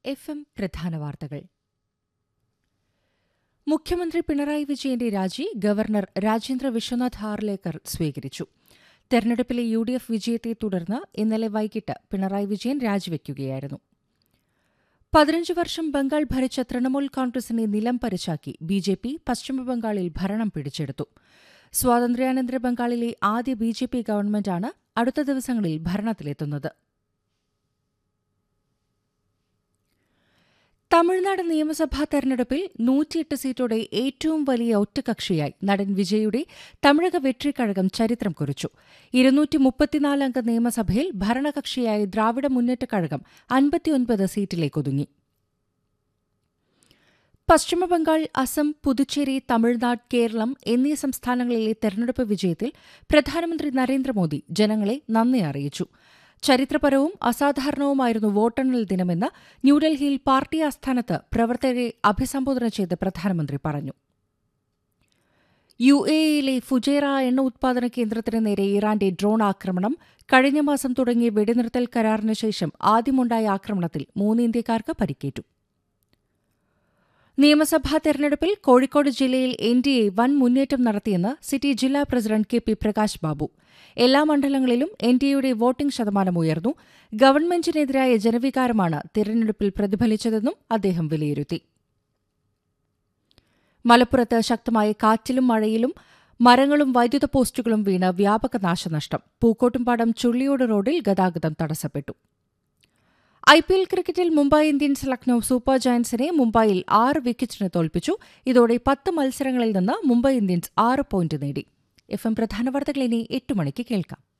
F M പ്രധാന വാർത്തകൾ മുഖ്യമന്ത്രി പിണറായി വിജയന്റെ രാജി ഗവർണർ രാജേന്ദ്ര വിശ്വനാഥ് ഹാർലേക്കർ സ്വീകരിച്ചു തെരഞ്ഞെടുപ്പിലെ യു ഡി എഫ് വിജയത്തെ തുടർന്ന് ഇന്നലെ വൈകിട്ട് പിണറായി വിജയൻ രാജിവെക്കുകയായിരുന്നു പതിനഞ്ച് വർഷം ബംഗാൾ ഭരിച്ച തൃണമൂൽ കോൺഗ്രസിനെ നിലം പരിശാക്കി ബി ജെ പി പശ്ചിമബംഗാളിൽ ഭരണം പിടിച്ചെടുത്തു സ്വാതന്ത്ര്യാനന്തര ബംഗാളിലെ ആദ്യ ബി ജെ പി ഗവൺമെന്റാണ് അടുത്ത ദിവസങ്ങളിൽ ഭരണത്തിലെത്തുന്നത് തമിഴ്നാട് നിയമസഭാ തെരഞ്ഞെടുപ്പിൽ നൂറ്റിയെട്ട് സീറ്റോടെ ഏറ്റവും വലിയ ഒറ്റകക്ഷിയായി നടൻ വിജയുടെ തമിഴക വെട്രിക്കഴകം ചരിത്രം കുറിച്ചു ഇരുന്നൂറ്റി മുപ്പത്തിനാല് അംഗ നിയമസഭയിൽ ഭരണകക്ഷിയായ ദ്രാവിഡ മുന്നേറ്റ കഴകം അൻപത്തിയൊൻപത് സീറ്റിലേക്കൊതുങ്ങി പശ്ചിമബംഗാൾ അസം പുതുച്ചേരി തമിഴ്നാട് കേരളം എന്നീ സംസ്ഥാനങ്ങളിലെ തെരഞ്ഞെടുപ്പ് വിജയത്തിൽ പ്രധാനമന്ത്രി നരേന്ദ്രമോദി ജനങ്ങളെ നന്ദി അറിയിച്ചു ചരിത്രപരവും അസാധാരണവുമായിരുന്നു വോട്ടെണ്ണൽ ദിനമെന്ന് ന്യൂഡൽഹിയിൽ പാർട്ടി ആസ്ഥാനത്ത് പ്രവർത്തകരെ അഭിസംബോധന ചെയ്ത് പ്രധാനമന്ത്രി പറഞ്ഞു യു എ ഇയിലെ ഫുജേറ എണ്ണ ഉത്പാദന കേന്ദ്രത്തിന് നേരെ ഇറാന്റെ ഡ്രോൺ ആക്രമണം കഴിഞ്ഞ മാസം തുടങ്ങിയ വെടിനിർത്തൽ കരാറിന് ശേഷം ആദ്യമുണ്ടായ ആക്രമണത്തിൽ മൂന്ന് ഇന്ത്യക്കാർക്ക് പരിക്കേറ്റു നിയമസഭാ തെരഞ്ഞെടുപ്പിൽ കോഴിക്കോട് ജില്ലയിൽ എൻ ഡി എ വൻ മുന്നേറ്റം നടത്തിയെന്ന് സിറ്റി ജില്ലാ president K P Prakash Babu എല്ലാ മണ്ഡലങ്ങളിലും എൻ ഡി എയുടെ വോട്ടിംഗ് ശതമാനം ഉയർന്നു ഗവൺമെന്റിനെതിരായ ജനവികാരമാണ് തെരഞ്ഞെടുപ്പിൽ പ്രതിഫലിച്ചതെന്നും അദ്ദേഹം വിലയിരുത്തി മലപ്പുറത്ത് ശക്തമായ കാറ്റിലും മഴയിലും മരങ്ങളും വൈദ്യുത പോസ്റ്റുകളും വീണ് വ്യാപക നാശനഷ്ടം പൂക്കോട്ടുംപാടം ചുള്ളിയോട് റോഡിൽ ഗതാഗതം തടസ്സപ്പെട്ടു ഐ പി എൽ ക്രിക്കറ്റിൽ മുംബൈ ഇന്ത്യൻസ് ലക്നൌ സൂപ്പർ ജയന്റ്സിനെ മുംബൈയിൽ ആറ് വിക്കറ്റിന് തോൽപ്പിച്ചു ഇതോടെ പത്ത് മത്സരങ്ങളിൽ നിന്ന് മുംബൈ ഇന്ത്യൻസ് ആറ് പോയിന്റ് നേടി എഫ് എം പ്രധാന വാർത്തകൾ ഇനി എട്ട് മണിക്ക് കേൾക്കാം